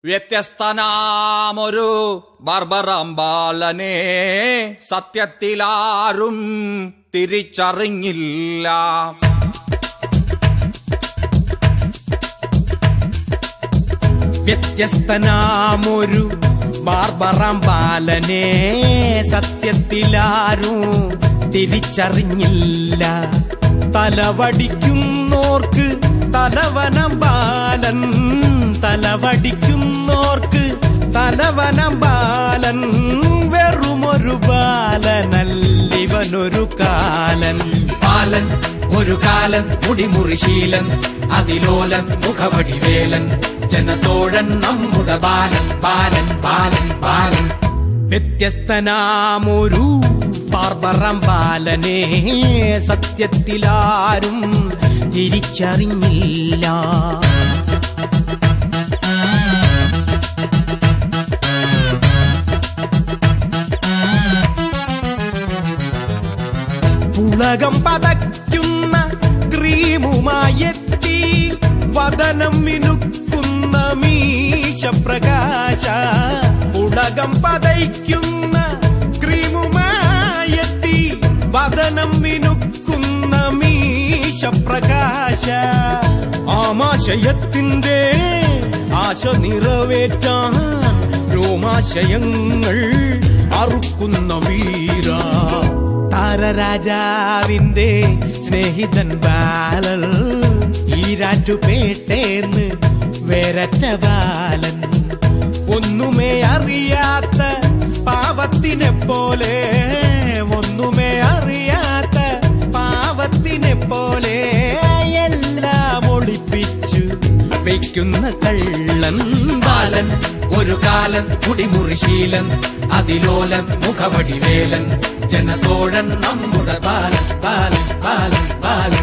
വ്യത്യസ്തനാമൊരു ബർബറമ്പാലനെ സത്യത്തിലാരും തിരിച്ചറിഞ്ഞില്ല വ്യത്യസ്തനാമൊരു ബാർബറാം ബാലനെ സത്യത്തിലാരും തിരിച്ചറിഞ്ഞില്ല തലവടിക്കുന്നോർക്ക് തലവനം ബാലൻ തലവടിക്കുന്നോർക്ക് തലവനം ബാലൻ വെറുമൊരു ബാലനല്ലിവനൊരു കാലൻ ബാലൻ ഒരു കാലൻ മുടിമുറിശീലൻ അതിലോലൻ മുഖവടിവേലൻ ജനതോഴൻ നമ്മുടെ ബാലൻ ബാലൻ ബാലൻ ബാലൻ വ്യത്യസ്തനാമൊരു ബാർബറം ബാലനെ സത്യത്തിലാരും തിരിച്ചറിഞ്ഞില്ല പുളകം പതയ്ക്കുന്ന ക്രീമുമായെത്തി വദനം മിനുക്കുന്ന മീശപ്രകാശ പുളകം പതയ്ക്കുന്ന ക്രീമുമായെത്തി വദനം മിനുക്കുന്ന മീശപ്രകാശ ആമാശയത്തിന്റെ ആശ നിറവേറ്റാൻ രോമാശയങ്ങൾ അറുക്കുന്ന വീര താരരാജാവിന്റെ സ്നേഹിതൻ ബാലൻ ഈരാറ്റുപേട്ടേന്ന് വേരറ്റ ബാലൻ ഒന്നുമേ അറിയാത്ത പാവത്തിനെ പോലെ ഒന്നുമേ അറിയാത്ത പാവത്തിനെ പോലെ എല്ലാം ഒളിപ്പിച്ചു വയ്ക്കുന്ന കള്ളൻ ബാലൻ ഒരു കാലൻ മുടിമുറിശീലൻ അതിലോലൻ മുഖവടിവേലൻ ജനതോഴൻ നമ്മുടെ ബാലൻ ബാലൻ ബാലൻ ബാലൻ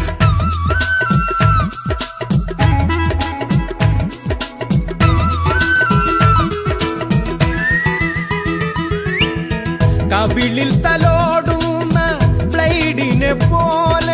കവിളിൽ തലോടുന്ന ബ്ലൈഡിനെ പോലെ